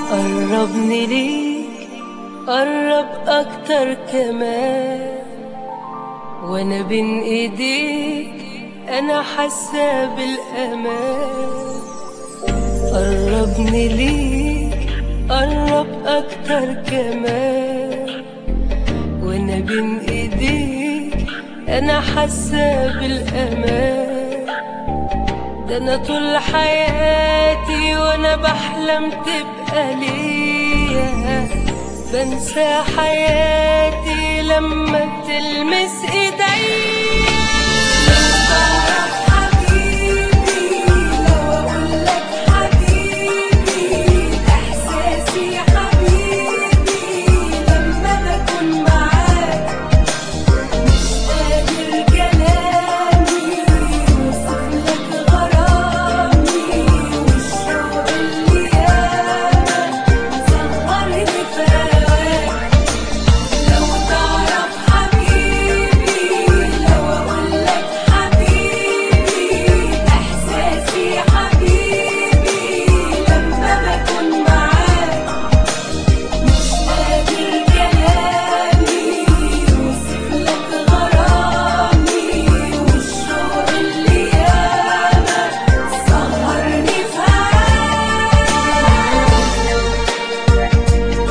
قربني ليك قرب اكتر كمان وانا بين ايديك انا حاسه بالامان قربني ليك قرب اكتر كمان وانا بين ايديك انا حاسه بالامان ده انا طول حياتي وانا بحلم تبقى ليا بنسى حياتي لما تلمس ايديا لو تعرف حبيبي لو اقول لك حبيبي احساسي حبيبي لما بكون معاك مش قادر كلامي يوصف لك غرامي والشوق اللي ياما صغرني في هواك لو تعرف حبيبي لو اقول لك حبيبي احساسي حبيبي لما بكون معاك مش قادر كلامي يوصف لك غرامي والشوق اللي ياما سهرني في هواك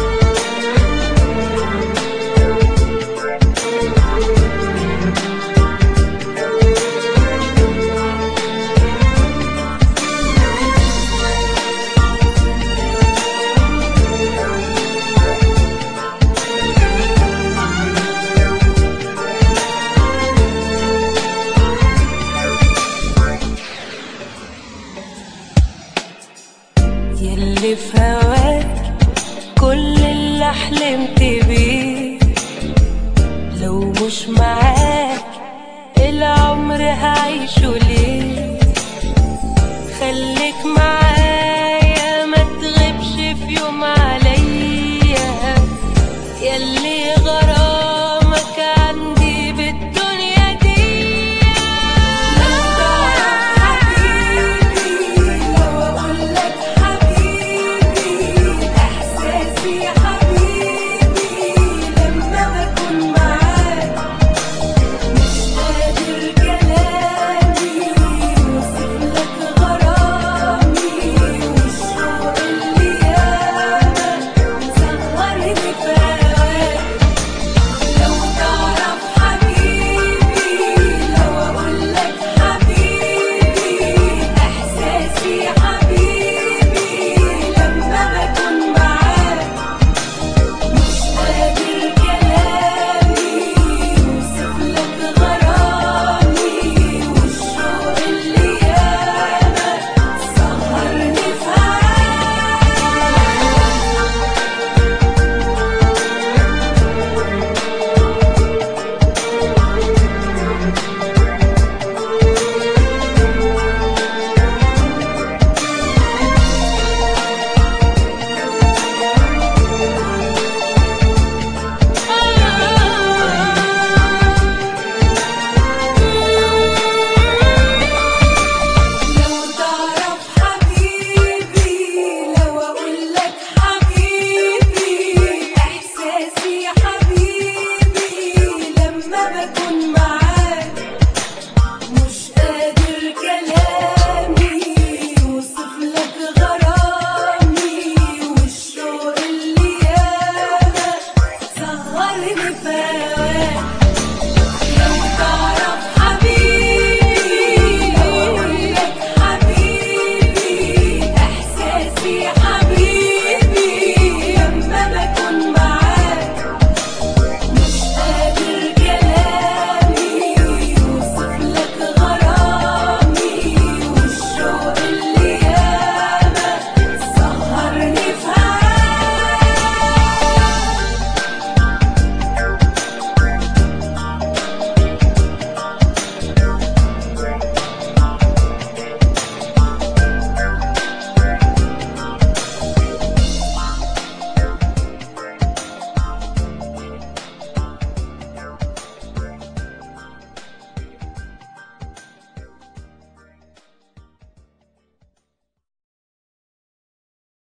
يلي في هواك كل اللي حلمت بيه لو مش معاك العمر هعيشه